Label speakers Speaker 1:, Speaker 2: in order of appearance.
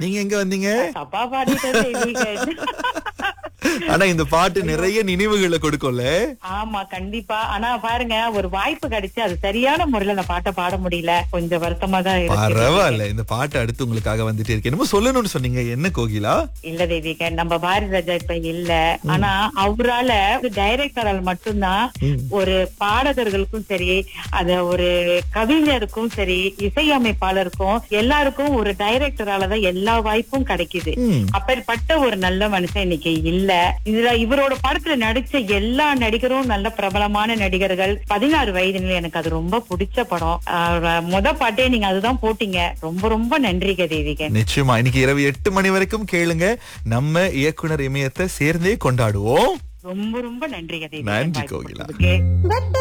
Speaker 1: நீங்க எங்க வந்தீங்க
Speaker 2: தப்பா பாடிட்டேன் தேவிகன்.
Speaker 1: ஆனா இந்த பாட்டு நிறைய நினைவுகளை கொடுக்கும்ல
Speaker 2: ஆமா கண்டிப்பா ஆனா பாருங்க ஒரு வாய்ப்பு கிடைச்சு அது சரியான முறையில அந்த பாட்டை பாட முடியல கொஞ்சம் வருத்தமா தான் இருக்கு
Speaker 1: பரவாயில்ல இந்த பாட்டு அடுத்து உங்களுக்காக வந்துட்டே இருக்கு என்னமோ சொல்லணும்னு சொன்னீங்க என்ன கோகிலா
Speaker 2: இல்ல தேவிகன் நம்ம பாரதி ராஜா இப்ப இல்ல ஆனா அவரால டைரக்டரால் மட்டும்தான் ஒரு பாடகர்களுக்கும் சரி அத ஒரு கவிஞருக்கும் சரி இசையமைப்பாளருக்கும் எல்லாருக்கும் ஒரு டைரக்டரால தான் எல்லா வாய்ப்பும் கிடைக்குது
Speaker 1: ம்.
Speaker 2: அப்பேற்பட்ட ஒரு நல்ல மனுஷன் இன்னைக்கு இல்ல இதுல இவரோட படத்துல நடிச்ச எல்லா நடிகரும் நல்ல பிரபலமான நடிகர்கள் பதினாறு வயதுல எனக்கு அது ரொம்ப பிடிச்ச படம் ஆஹ் முத பாட்டே நீங்க அதுதான் போட்டீங்க ரொம்ப ரொம்ப நன்றிக தேவிகன்
Speaker 1: நிச்சயமா இன்னைக்கு இரவு எட்டு மணி வரைக்கும் கேளுங்க நம்ம இயக்குனர் இமயத்தை சேர்ந்தே கொண்டாடுவோம்
Speaker 2: ரொம்ப ரொம்ப நன்றிக தேவிகன்
Speaker 1: நன்றி,
Speaker 2: வாய்ப்பு
Speaker 1: கோகிலா.
Speaker 2: கொடுத்ததுக்கு.